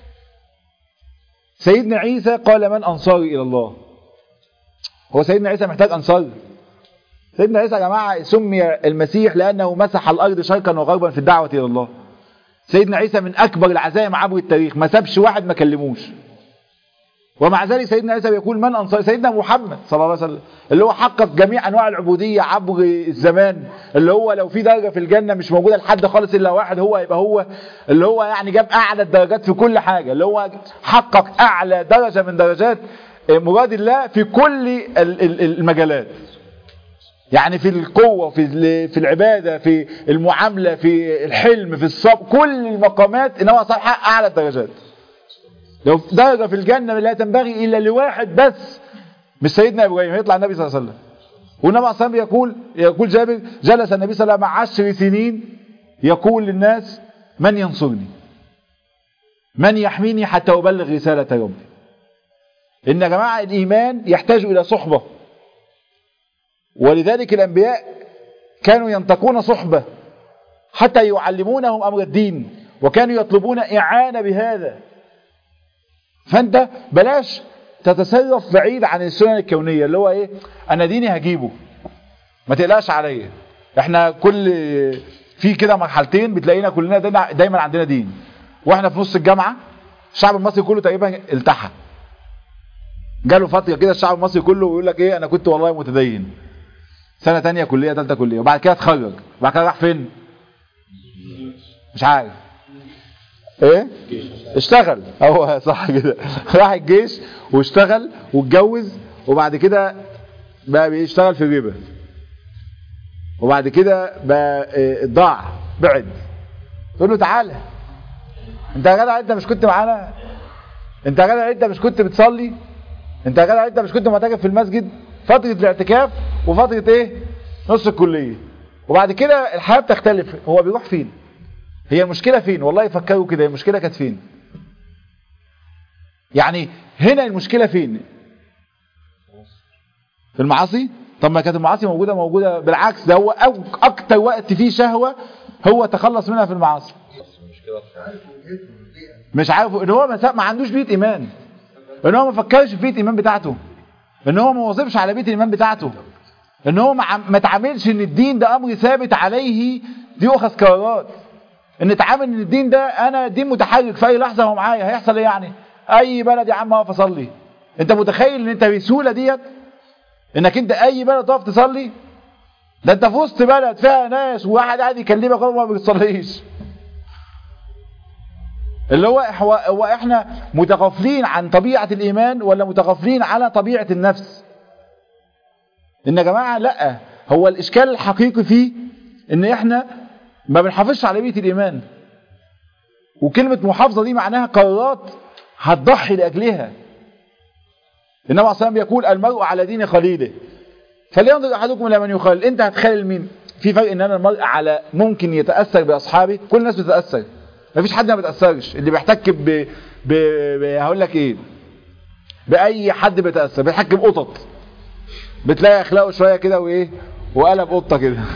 سيدنا عيسى قال من انصاري الى الله هو سيدنا عيسى محتاج انصار سيدنا عيسى يا جماعه سمي المسيح لانه مسح الارض شرقا وغربا في الدعوه الى الله سيدنا عيسى من اكبر العزائم عبر التاريخ ما سابش واحد ما كلموش ومع ذلك سيدنا عيسى بيقول من انصار سيدنا محمد صلى الله عليه وسلم اللي هو حقق جميع انواع العبوديه عبر الزمان اللي هو لو في درجه في الجنه مش موجوده لحد خالص الا واحد هو يبقى هو اللي هو يعني جاب اعلى الدرجات في كل حاجه اللي هو حقق اعلى درجه من درجات مراد الله في كل المجالات يعني في القوة في في العبادة في المعاملة في الحلم في الصبر كل المقامات إنما صار حق أعلى الدرجات لو درجة في الجنة لا تنبغي إلا لواحد بس مش سيدنا إبراهيم هيطلع النبي صلى الله عليه وسلم والنبي صلى الله عليه وسلم يقول يقول جابر جلس النبي صلى الله عليه وسلم عشر سنين يقول للناس من ينصرني من يحميني حتى أبلغ رسالة ربي إن يا جماعة الإيمان يحتاج إلى صحبة ولذلك الأنبياء كانوا ينتقون صحبة حتى يعلمونهم أمر الدين وكانوا يطلبون إعانة بهذا فأنت بلاش تتصرف بعيد عن السنن الكونية اللي هو إيه أنا ديني هجيبه ما تقلقش عليا احنا كل في كده مرحلتين بتلاقينا كلنا دايما عندنا دين واحنا في نص الجامعة الشعب المصري كله تقريبا التحى جاله فترة كده الشعب المصري كله يقول لك ايه انا كنت والله متدين سنة تانية كلية تالتة كلية وبعد كده اتخرج وبعد كده راح فين مش عارف ايه اشتغل هو صح كده راح الجيش واشتغل واتجوز وبعد كده بقى بيشتغل في الربا وبعد كده بقى اه ضاع بعد تقول له تعالى انت يا جدع انت مش كنت معانا انت يا جدع انت مش كنت بتصلي انت يا جدع انت مش كنت معتكف في المسجد فترة الاعتكاف وفترة ايه نص الكلية وبعد كده الحياة بتختلف هو بيروح فين هي المشكلة فين والله يفكروا كده المشكلة كانت فين يعني هنا المشكلة فين في المعاصي طب ما كانت المعاصي موجودة موجودة بالعكس ده هو اكتر وقت فيه شهوة هو تخلص منها في المعاصي مش عارف ان هو ما عندوش بيت ايمان ان هو ما فكرش في بيت الايمان بتاعته ان هو ما واظبش على بيت الايمان بتاعته ان هو ما تعاملش ان الدين ده امر ثابت عليه يؤخذ قرارات ان تعامل ان الدين ده انا دين متحرك في اي لحظه هو معايا هيحصل ايه يعني اي بلد يا عم اقف اصلي انت متخيل ان انت بسهوله ديت انك انت اي بلد تقف تصلي ده انت في وسط بلد فيها ناس وواحد قاعد يكلمك وما بيصليش اللي هو هو احنا متغافلين عن طبيعة الإيمان ولا متغافلين على طبيعة النفس إن يا جماعة لا هو الإشكال الحقيقي فيه إن احنا ما بنحافظش على بيئة الإيمان وكلمة محافظة دي معناها قرارات هتضحي لأجلها النبي عليه الصلاة يقول المرء على دين خليله فلينظر أحدكم إلى من يخلل أنت هتخلل مين في فرق إن أنا المرء على ممكن يتأثر بأصحابي كل الناس بتتأثر مفيش حد ما بيتاثرش اللي بيحتك ب... ب... ب... هقول لك ايه باي حد بيتاثر بيحتك بقطط بتلاقي اخلاقه شويه كده وايه وقلب قطه كده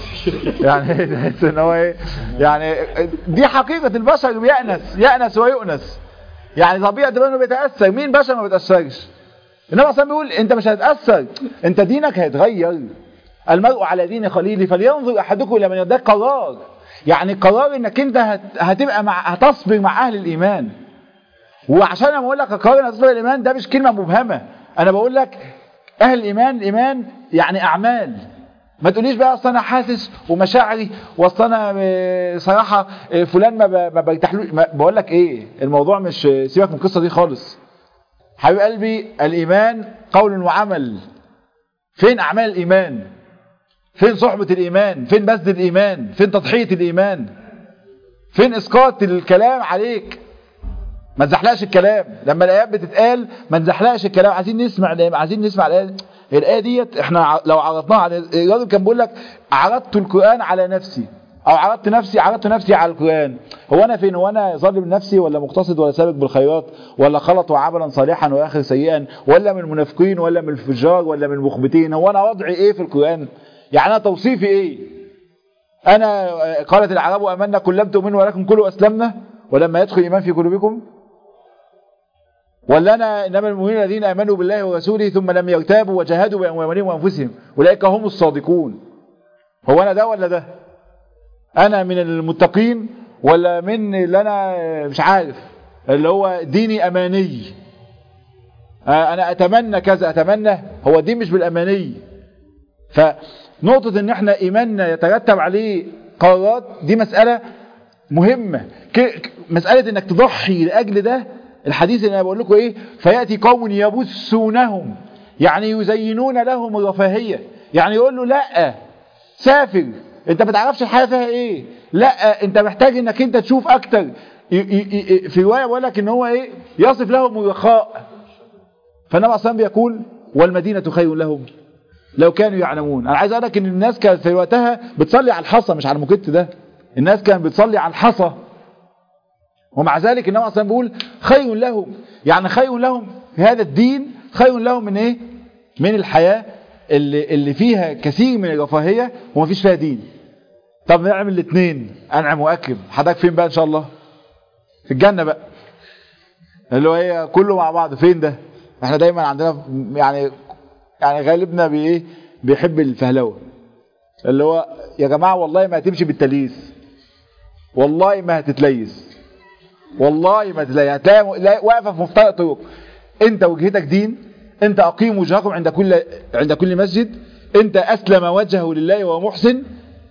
يعني تحس ان هو ايه يعني دي حقيقة البشر بيأنس يأنس ويؤنس يعني طبيعة انه بيتأثر مين بشر ما بيتأثرش انما اصلا بيقول انت مش هتتأثر انت دينك هيتغير المرء على دين خليله فلينظر احدكم الى من ده قرار يعني قرار انك انت هت... هتبقى مع هتصبر مع اهل الايمان وعشان انا بقول لك قرار انك تصبر الايمان ده مش كلمه مبهمه انا بقول لك اهل الايمان الايمان يعني اعمال ما تقوليش بقى اصل انا حاسس ومشاعري واصل انا صراحه فلان ما ما برتاحلوش بقول لك ايه الموضوع مش سيبك من القصه دي خالص حبيب قلبي الايمان قول وعمل فين اعمال الايمان فين صحبة الإيمان فين بذل الإيمان فين تضحية الإيمان فين إسقاط الكلام عليك ما تزحلقش الكلام لما الآيات بتتقال ما نزحلقش الكلام عايزين نسمع عايزين نسمع الآية الآية ديت احنا لو عرضناها على الراجل كان بيقول لك عرضت القرآن على نفسي او عرضت نفسي عرضت نفسي على القرآن هو انا فين هو انا ظالم نفسي ولا مقتصد ولا سابق بالخيرات ولا خلط وعملا صالحا واخر سيئا ولا من المنافقين ولا من الفجار ولا من المخبتين هو انا وضعي ايه في القرآن يعني انا توصيفي ايه انا قالت العرب امنا كل لم تؤمنوا ولكن كلوا اسلمنا ولما يدخل الايمان في قلوبكم ولا انا انما المؤمنين الذين امنوا بالله ورسوله ثم لم يرتابوا وجاهدوا باموالهم وانفسهم اولئك هم الصادقون هو انا ده ولا ده انا من المتقين ولا من اللي انا مش عارف اللي هو ديني اماني انا اتمنى كذا اتمنى هو دين مش بالاماني فنقطة ان احنا ايماننا يترتب عليه قرارات دي مسألة مهمة مسألة انك تضحي لأجل ده الحديث اللي انا بقول لكم ايه فيأتي قوم يبثونهم يعني يزينون لهم الرفاهية يعني يقول له لا سافر انت ما تعرفش الحياة فيها ايه لا انت محتاج انك انت تشوف اكتر في رواية بقول لك ان هو ايه يصف لهم الرخاء فالنبي اصلا بيقول والمدينة خير لهم لو كانوا يعلمون انا عايز اقول لك ان الناس كانت في وقتها بتصلي على الحصى مش على المكت ده الناس كانت بتصلي على الحصى ومع ذلك النبي اصلا بيقول خير لهم يعني خير لهم في هذا الدين خير لهم من ايه من الحياة اللي, اللي فيها كثير من الرفاهية وما فيش فيها دين طب نعمل الاثنين انعم واكرم حضرتك فين بقى ان شاء الله في الجنة بقى اللي هو ايه كله مع بعض فين ده احنا دايما عندنا يعني يعني غالبنا بايه بيحب الفهلوه اللي هو يا جماعه والله ما هتمشي بالتليس والله ما هتتليس والله ما هتتليس هتلاقي واقفه في مفترق طرق انت وجهتك دين انت اقيم وجهكم عند كل عند كل مسجد انت اسلم وجهه لله وهو محسن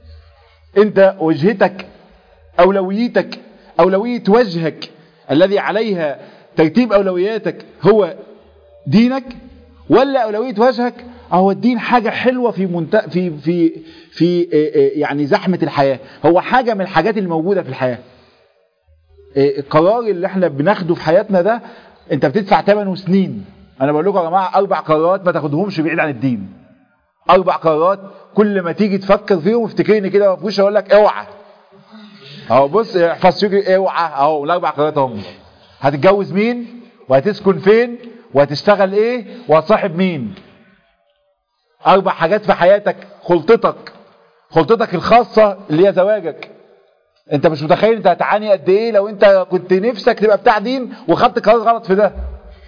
انت وجهتك اولويتك اولويه وجهك الذي عليها ترتيب اولوياتك هو دينك ولا أولوية وجهك هو الدين حاجة حلوة في منت... في في في يعني زحمة الحياة هو حاجة من الحاجات الموجودة في الحياة القرار اللي احنا بناخده في حياتنا ده انت بتدفع ثمنه سنين انا بقول لكم يا جماعة اربع قرارات ما تاخدهمش بعيد عن الدين اربع قرارات كل ما تيجي تفكر فيهم افتكرني كده ما فيهوش اقول لك اوعى اهو بص احفظ فكري اوعى اهو الاربع قرارات هم هتتجوز مين وهتسكن فين وهتشتغل ايه وهتصاحب مين اربع حاجات في حياتك خلطتك خلطتك الخاصة اللي هي زواجك انت مش متخيل انت هتعاني قد ايه لو انت كنت نفسك تبقى بتاع دين وخدت قرار غلط في ده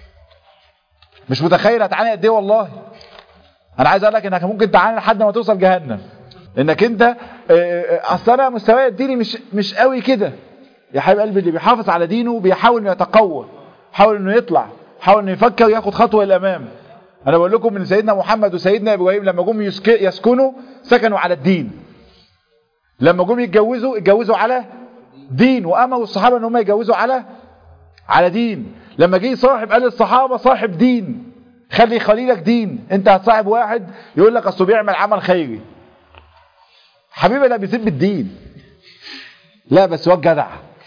مش متخيل هتعاني قد ايه والله انا عايز اقول لك انك ممكن تعاني لحد ما توصل جهنم انك انت اصل انا مستواي الديني مش مش قوي كده يا حبيب قلبي اللي بيحافظ على دينه بيحاول انه يتقوى حاول انه يطلع حاول انه يفكر ياخد خطوه للامام انا بقول لكم من سيدنا محمد وسيدنا ابراهيم لما جم يسكنوا سكنوا على الدين لما جم يتجوزوا اتجوزوا على دين وامروا الصحابه ان هم يتجوزوا على على دين لما جه صاحب قال للصحابه صاحب دين خلي خليلك دين انت هتصاحب واحد يقول لك اصله بيعمل عمل خيري حبيبي لا بيسيب الدين لا بس هو جدع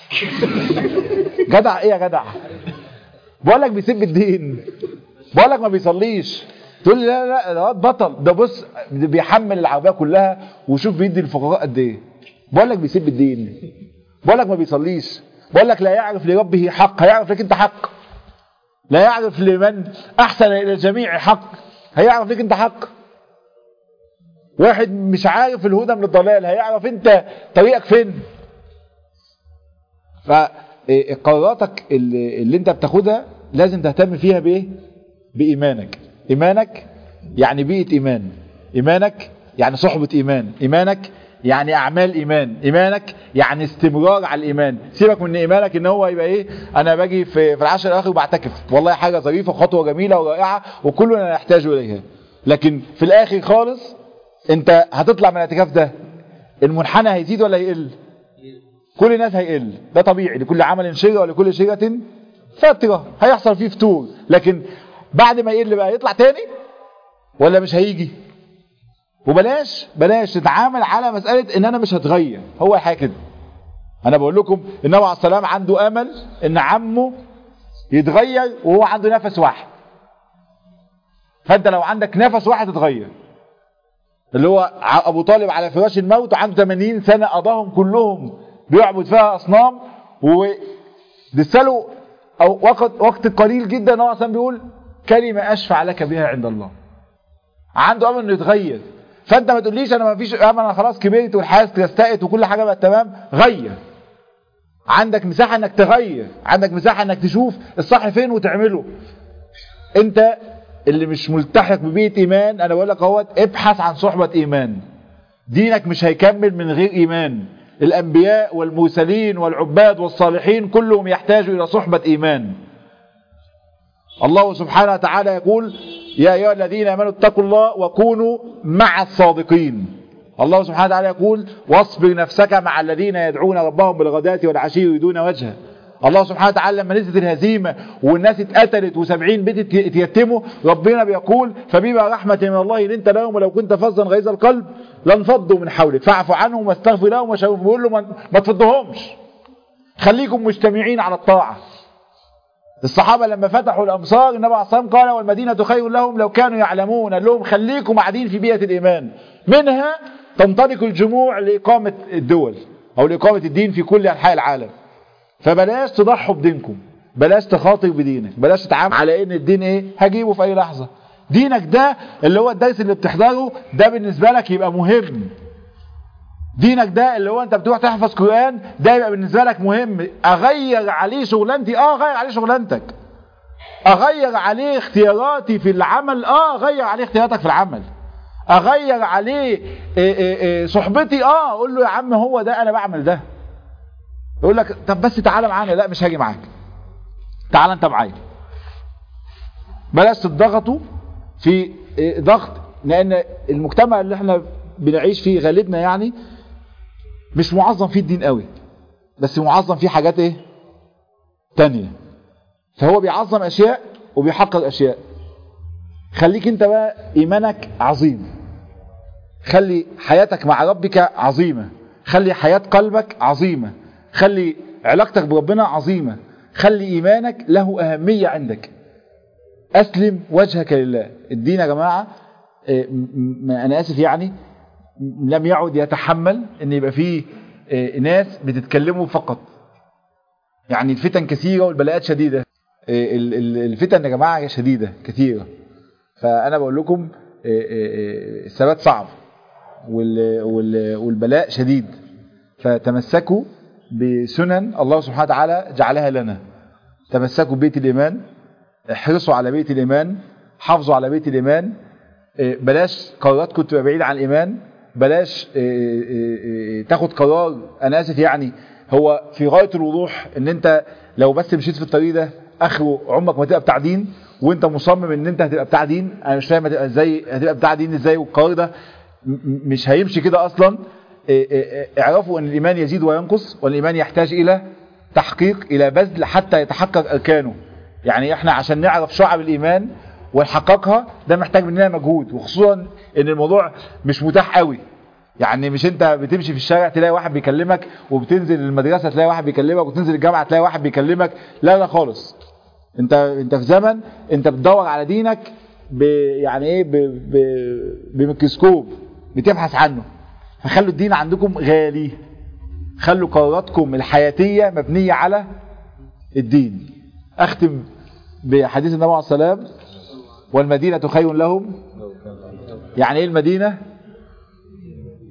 جدع ايه يا جدع بقول لك بيسيب الدين بقول لك ما بيصليش تقول لي لا لا ده بطل ده بص بيحمل العربيه كلها وشوف بيدي الفقراء قد ايه بقول لك بيسيب الدين بقول لك ما بيصليش بقول لك لا يعرف لربه حق هيعرف لك انت حق لا يعرف لمن احسن الى الجميع حق هيعرف لك انت حق واحد مش عارف الهدى من الضلال هيعرف انت طريقك فين فقراراتك اللي, اللي انت بتاخدها لازم تهتم فيها بايه بايمانك ايمانك يعني بيئة ايمان ايمانك يعني صحبة ايمان ايمانك يعني اعمال ايمان ايمانك يعني استمرار على الايمان سيبك من ايمانك ان هو يبقى ايه انا باجي في, في العشر الاخر وبعتكف والله حاجة ظريفة خطوة جميلة ورائعة وكلنا نحتاج اليها لكن في الاخر خالص انت هتطلع من الاعتكاف ده المنحنى هيزيد ولا هيقل كل الناس هيقل ده طبيعي لكل عمل شرة ولكل شرة فترة هيحصل فيه فتور لكن بعد ما يقل بقى يطلع تاني ولا مش هيجي وبلاش بلاش تتعامل على مسألة ان انا مش هتغير هو الحاجة كده انا بقول لكم النبي عليه السلام عنده امل ان عمه يتغير وهو عنده نفس واحد فانت لو عندك نفس واحد تتغير اللي هو ابو طالب على فراش الموت وعنده 80 سنة قضاهم كلهم بيعبد فيها اصنام ودساله او وقت وقت قليل جدا هو اصلا بيقول كلمة اشفع لك بها عند الله عنده امل انه يتغير فانت ما تقوليش انا ما فيش امل انا خلاص كبرت والحياه استقت وكل حاجه بقت تمام غير عندك مساحه انك تغير عندك مساحه انك تشوف الصح فين وتعمله انت اللي مش ملتحق ببيئه ايمان انا بقول لك اهوت ابحث عن صحبه ايمان دينك مش هيكمل من غير ايمان الانبياء والمرسلين والعباد والصالحين كلهم يحتاجوا الى صحبه ايمان الله سبحانه وتعالى يقول يا أيها الذين آمنوا اتقوا الله وكونوا مع الصادقين الله سبحانه وتعالى يقول واصبر نفسك مع الذين يدعون ربهم بالغداة والعشي يريدون وجهه الله سبحانه وتعالى لما نزلت الهزيمة والناس اتقتلت وسبعين بيت اتيتموا ربنا بيقول فبما رحمة من الله لنت لهم ولو كنت فظا غيظ القلب لانفضوا من حولك فاعف عنهم واستغفر لهم وشاورهم بيقول له ما تفضهمش خليكم مجتمعين على الطاعة الصحابة لما فتحوا الأمصار النبي عليه الصلاة قال والمدينة خير لهم لو كانوا يعلمون قال لهم خليكم قاعدين في بيئة الإيمان منها تنطلق الجموع لإقامة الدول أو لإقامة الدين في كل أنحاء العالم فبلاش تضحوا بدينكم بلاش تخاطر بدينك بلاش تتعامل على ان الدين ايه هجيبه في اي لحظة دينك ده اللي هو الدرس اللي بتحضره ده بالنسبة لك يبقى مهم دينك ده اللي هو انت بتروح تحفظ قرآن ده يبقى بالنسبة لك مهم اغير عليه شغلانتي اه اغير عليه شغلانتك اغير عليه اختياراتي في العمل اه اغير عليه اختياراتك في العمل اغير عليه إيه إيه إيه صحبتي اه اقول له يا عم هو ده انا بعمل ده يقول لك طب بس تعالى معانا لا مش هاجي معاك تعالى انت معايا بلاش تضغطوا في ضغط لان المجتمع اللي احنا بنعيش فيه غالبنا يعني مش معظم فيه الدين قوي بس معظم فيه حاجات ايه تانية فهو بيعظم اشياء وبيحقق اشياء خليك انت بقى ايمانك عظيم خلي حياتك مع ربك عظيمة خلي حياة قلبك عظيمة خلي علاقتك بربنا عظيمة خلي ايمانك له اهمية عندك اسلم وجهك لله الدين يا جماعة انا اسف يعني لم يعد يتحمل ان يبقى فيه ناس بتتكلموا فقط يعني الفتن كثيرة والبلاءات شديدة الفتن يا جماعة شديدة كثيرة فأنا بقول لكم الثبات صعب والبلاء شديد فتمسكوا بسنن الله سبحانه وتعالى جعلها لنا تمسكوا ببيت الإيمان احرصوا على بيت الإيمان حافظوا على بيت الإيمان بلاش قراراتكم تبقى بعيدة عن الإيمان بلاش تاخد قرار أنا آسف يعني هو في غاية الوضوح ان انت لو بس مشيت في الطريق ده اخره عمرك ما تبقى بتاع دين وانت مصمم ان انت هتبقى بتاع دين انا مش فاهم هتبقى ازاي هتبقى بتاع دين ازاي والقرار ده مش هيمشي كده اصلا اعرفوا ان الايمان يزيد وينقص والايمان يحتاج الى تحقيق الى بذل حتى يتحقق اركانه يعني احنا عشان نعرف شعب الايمان ونحققها ده محتاج مننا مجهود وخصوصا ان الموضوع مش متاح قوي يعني مش انت بتمشي في الشارع تلاقي واحد بيكلمك وبتنزل المدرسة تلاقي واحد بيكلمك وتنزل الجامعة تلاقي واحد بيكلمك لا لا خالص انت انت في زمن انت بتدور على دينك ب يعني ايه ب ب بميكروسكوب بتبحث عنه فخلوا الدين عندكم غالي خلوا قراراتكم الحياتية مبنية على الدين اختم بحديث النبي عليه السلام والمدينة خير لهم يعني ايه المدينة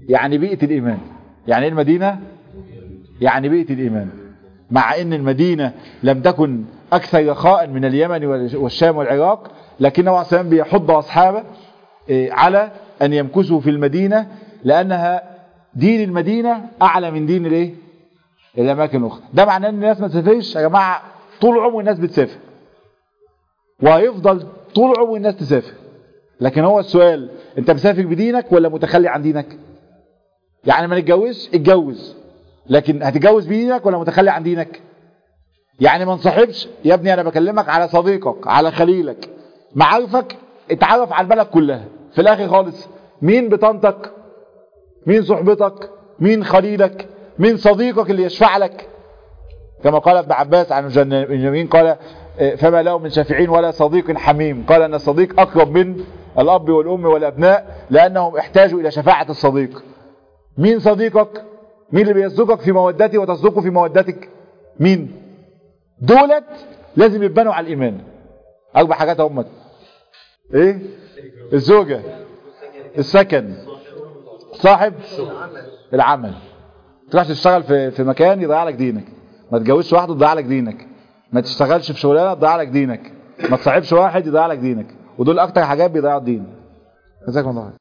يعني بيئة الإيمان يعني إيه المدينة يعني بيئة الإيمان مع أن المدينة لم تكن أكثر رخاء من اليمن والشام والعراق لكن النبي عليه بيحض أصحابه على أن يمكثوا في المدينة لأنها دين المدينة أعلى من دين الايه الأماكن الأخرى ده معناه أن الناس ما تسافرش يا جماعة طول عمر الناس بتسافر وهيفضل طول عمر الناس تسافر لكن هو السؤال انت مسافر بدينك ولا متخلي عن دينك يعني ما نتجوزش اتجوز لكن هتتجوز بدينك ولا متخلي عن دينك يعني ما نصاحبش يا ابني انا بكلمك على صديقك على خليلك معارفك اتعرف على البلد كلها في الاخر خالص مين بطنتك مين صحبتك مين خليلك مين صديقك اللي يشفع لك كما قال ابن عباس عن الجميل قال فما له من شافعين ولا صديق حميم قال ان الصديق اقرب من الاب والام والابناء لانهم احتاجوا الى شفاعة الصديق مين صديقك مين اللي بيصدقك في مودتي وتصدقه في مودتك مين دولت لازم يبنوا على الايمان اربع حاجات هم ايه الزوجة السكن صاحب العمل تروح تشتغل في في مكان يضيع لك دينك ما تتجوزش واحد يضيع لك دينك ما تشتغلش في شغلانه تضيع لك دينك ما تصاحبش واحد يضيع لك دينك ودول اكتر حاجات بيضيعوا الدين جزاكم الله